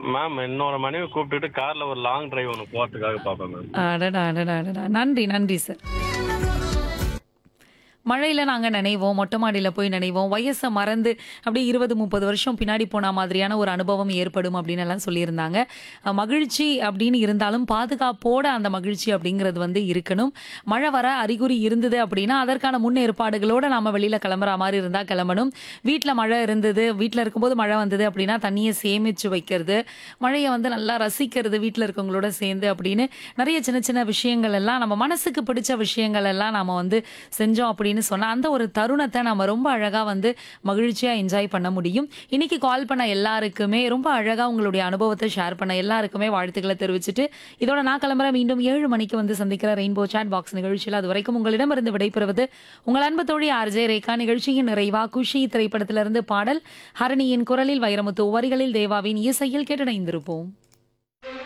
ma'am என்னோட மனைவி கூப்பிட்டுட்டு கார்ல ஒரு லாங் டிரைவ் ஒன்று போறதுக்காக பார்ப்பேன் மேம் அடடா அடடா அடடா நன்றி நன்றி சார் மழையில் நாங்கள் நினைவோம் மொட்டை மாடியில் போய் நினைவோம் வயசை மறந்து அப்படியே இருபது முப்பது வருஷம் பின்னாடி போன மாதிரியான ஒரு அனுபவம் ஏற்படும் அப்படின்னு எல்லாம் சொல்லியிருந்தாங்க அஹ் மகிழ்ச்சி அப்படின்னு இருந்தாலும் பாதுகாப்போட அந்த மகிழ்ச்சி அப்படிங்கிறது வந்து இருக்கணும் மழை வர அறிகுறி இருந்தது அப்படின்னா அதற்கான முன்னேற்பாடுகளோட நம்ம வெளியில் கிளம்புற மாதிரி இருந்தால் கிளம்பணும் வீட்டில் மழை இருந்தது வீட்டில் இருக்கும்போது மழை வந்தது அப்படின்னா தண்ணியை சேமித்து வைக்கிறது மழையை வந்து நல்லா ரசிக்கிறது வீட்டில் இருக்கவங்களோட சேர்ந்து அப்படின்னு நிறைய சின்ன சின்ன விஷயங்கள் எல்லாம் நம்ம மனசுக்கு பிடிச்ச விஷயங்கள் எல்லாம் நாம வந்து செஞ்சோம் அப்படின்னு சொன்னா அந்த ஒரு தருணத்தை நம்ம ரொம்ப அழகா வந்து மகிழ்ச்சியா என்ஜாய் பண்ண முடியும் இன்னைக்கு கால் பண்ண எல்லாருக்குமே ரொம்ப அழகா உங்களுடைய அனுபவத்தை ஷேர் பண்ண எல்லாருக்குமே வாழ்த்துக்களை தெரிவிச்சுட்டு இதோட நான் கிளம்புறேன் மீண்டும் ஏழு மணிக்கு வந்து சந்திக்கிற ரெயின்போ சாட் பாக்ஸ் நிகழ்ச்சியில் அது வரைக்கும் உங்களிடமிருந்து விடைபெறுவது உங்கள் அன்பு தோழி ஆர்ஜே ரேகா நிகழ்ச்சியின் நிறைவா குஷி திரைப்படத்திலிருந்து பாடல் ஹரணியின் குரலில் வைரமுத்து வரிகளில் தேவாவின் இசையில் கேட்டடைந்திருப்போம்